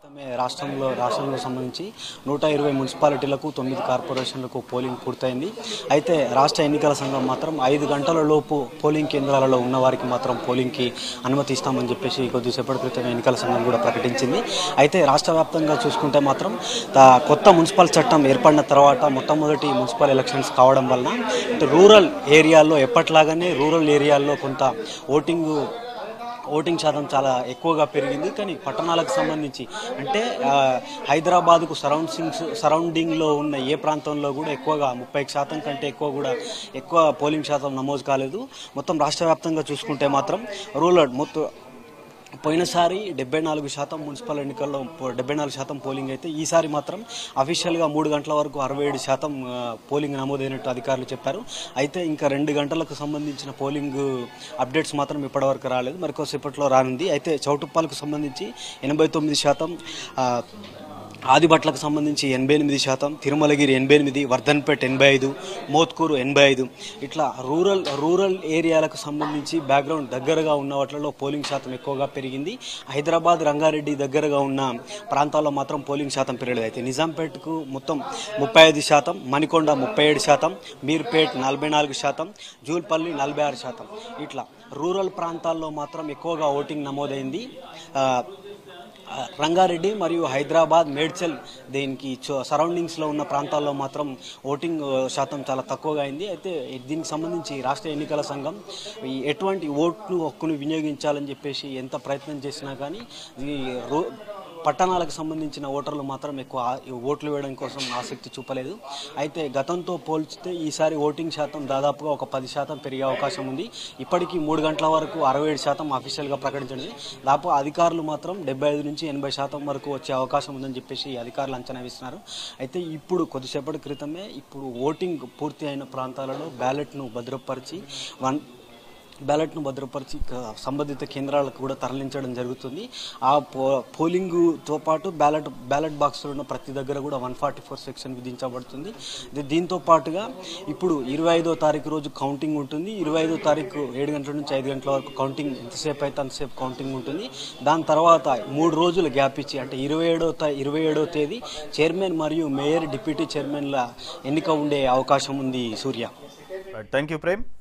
క్రితమే రాష్ట్రంలో రాష్ట్రంలో సంబంధించి నూట ఇరవై మున్సిపాలిటీలకు తొమ్మిది కార్పొరేషన్లకు పోలింగ్ పూర్తయింది అయితే రాష్ట్ర ఎన్నికల సంఘం మాత్రం ఐదు గంటల లోపు పోలింగ్ కేంద్రాలలో ఉన్న వారికి మాత్రం పోలింగ్కి అనుమతి ఇస్తామని చెప్పేసి కొద్దిసేపటి క్రితమే ఎన్నికల సంఘం కూడా ప్రకటించింది అయితే రాష్ట్ర వ్యాప్తంగా చూసుకుంటే మాత్రం తా- కొత్త మున్సిపల్ చట్టం ఏర్పడిన తర్వాత మొట్టమొదటి మున్సిపల్ ఎలక్షన్స్ కావడం వలన ఇటు రూరల్ ఏరియాల్లో ఎప్పట్లాగానే రూరల్ ఏరియాల్లో కొంత ఓటింగ్ ఓటింగ్ శాతం చాలా ఎక్కువగా పెరిగింది కానీ పట్టణాలకు సంబంధించి అంటే ఆ, హైదరాబాద్కు సరౌండింగ్స్ సరౌండింగ్లో ఉన్న ఏ ప్రాంతంలో కూడా ఎక్కువగా ముప్పై శాతం కంటే ఎక్కువ కూడా ఎక్కువ పోలింగ్ శాతం నమోదు కాలేదు మొత్తం రాష్ట్ర వ్యాప్తంగా చూసుకుంటే మాత్రం రూరల్ మొత్తం పోయినసారి డెబ్బై నాలుగు శాతం మున్సిపల్ ఎన్నికల్లో పో- డెబ్బై నాలుగు శాతం పోలింగ్ అయితే ఈసారి మాత్రం అఫీషియల్గా మూడు గంటల వరకు అరవై ఏడు శాతం ఆ, పోలింగ్ నమోదైనట్టు అధికారులు చెప్పారు అయితే ఇంకా రెండు గంటలకు సంబంధించిన పోలింగ్ అప్డేట్స్ మాత్రం ఇప్పటివరకు రాలేదు మరి కొద్దిసేపట్లో రానుంది అయితే చౌటుప్పాలకు సంబంధించి ఎనభై తొమ్మిది శాతం ఆ, ఆదిబట్లకు సంబంధించి ఎనభై ఎనిమిది శాతం తిరుమలగిరి ఎనభై ఎనిమిది వర్ధన్పేట్ ఎనభై ఐదు మోత్కూరు ఎనభై ఐదు ఇట్లా రూరల్ రూరల్ ఏరియాలకు సంబంధించి బ్యాక్గ్రౌండ్ దగ్గరగా ఉన్న వాటిలో పోలింగ్ శాతం ఎక్కువగా పెరిగింది హైదరాబాద్ రంగారెడ్డి దగ్గరగా ఉన్న ప్రాంతాల్లో మాత్రం పోలింగ్ శాతం పెరగలేదు అయితే నిజాంపేట్కు మొత్తం ముప్పై ఐదు శాతం మణికొండ ముప్పై ఏడు శాతం మీర్పేట్ నలభై నాలుగు శాతం జూల్పల్లి నలభై ఆరు శాతం ఇట్లా రూరల్ ప్రాంతాల్లో మాత్రం ఎక్కువగా ఓటింగ్ నమోదైంది ఆ, ఆ, రంగారెడ్డి మరియు హైదరాబాద్ మేడ్చల్ దీనికి చో- సరౌండింగ్స్లో ఉన్న ప్రాంతాల్లో మాత్రం ఓటింగ్ ఆ, శాతం చాలా తక్కువగా అయింది అయితే దీనికి సంబంధించి రాష్ట్ర ఎన్నికల సంఘం ఈ ఎటువంటి ఓట్లు హక్కును వినియోగించాలని చెప్పేసి ఎంత ప్రయత్నం చేసినా కానీ ఈ రో పట్టణాలకు సంబంధించిన ఓటర్లు మాత్రం ఎక్కువ ఆ- ఈ ఓట్లు వేయడం కోసం ఆసక్తి చూపలేదు అయితే గతంతో పోల్చితే ఈసారి ఓటింగ్ శాతం దాదాపుగా ఒక పది శాతం పెరిగే అవకాశం ఉంది ఇప్పటికీ మూడు గంటల వరకు అరవై ఏడు శాతం అఫీషియల్గా ప్రకటించండి దాదాపు అధికారులు మాత్రం డెబ్బై ఐదు నుంచి ఎనభై శాతం వరకు వచ్చే అవకాశం ఉందని చెప్పేసి అధికారులు అంచనా వేస్తున్నారు అయితే ఇప్పుడు కొద్దిసేపటి క్రితమే ఇప్పుడు ఓటింగ్ పూర్తి అయిన ప్రాంతాలలో బ్యాలెట్ను భద్రపరిచి వన్ బ్యాలెట్ను భద్రపరిచి క- సంబంధిత కేంద్రాలకు కూడా తరలించడం జరుగుతుంది ఆ పో పోలింగ్తో పాటు బ్యాలెట్ బ్యాలెట్ బాక్స్లో ఉన్న ప్రతి దగ్గర కూడా వన్ ఫార్టీ ఫోర్ సెక్షన్ విధించబడుతుంది ఇది దీంతో పాటుగా ఇప్పుడు ఇరవై ఐదో తారీఖు రోజు కౌంటింగ్ ఉంటుంది ఇరవై ఐదో తారీఖు ఏడు గంటల నుంచి ఐదు గంటల వరకు కౌంటింగ్ ఎంతసేపు అయితే అంతసేపు కౌంటింగ్ ఉంటుంది దాని తర్వాత మూడు రోజులు గ్యాప్ ఇచ్చి అంటే ఇరవై ఏడో ఇరవై ఏడో తేదీ చైర్మన్ మరియు మేయర్ డిప్యూటీ చైర్మన్ల ఎన్నిక ఉండే అవకాశం ఉంది సూర్య థ్యాంక్ యూ ప్రేమ్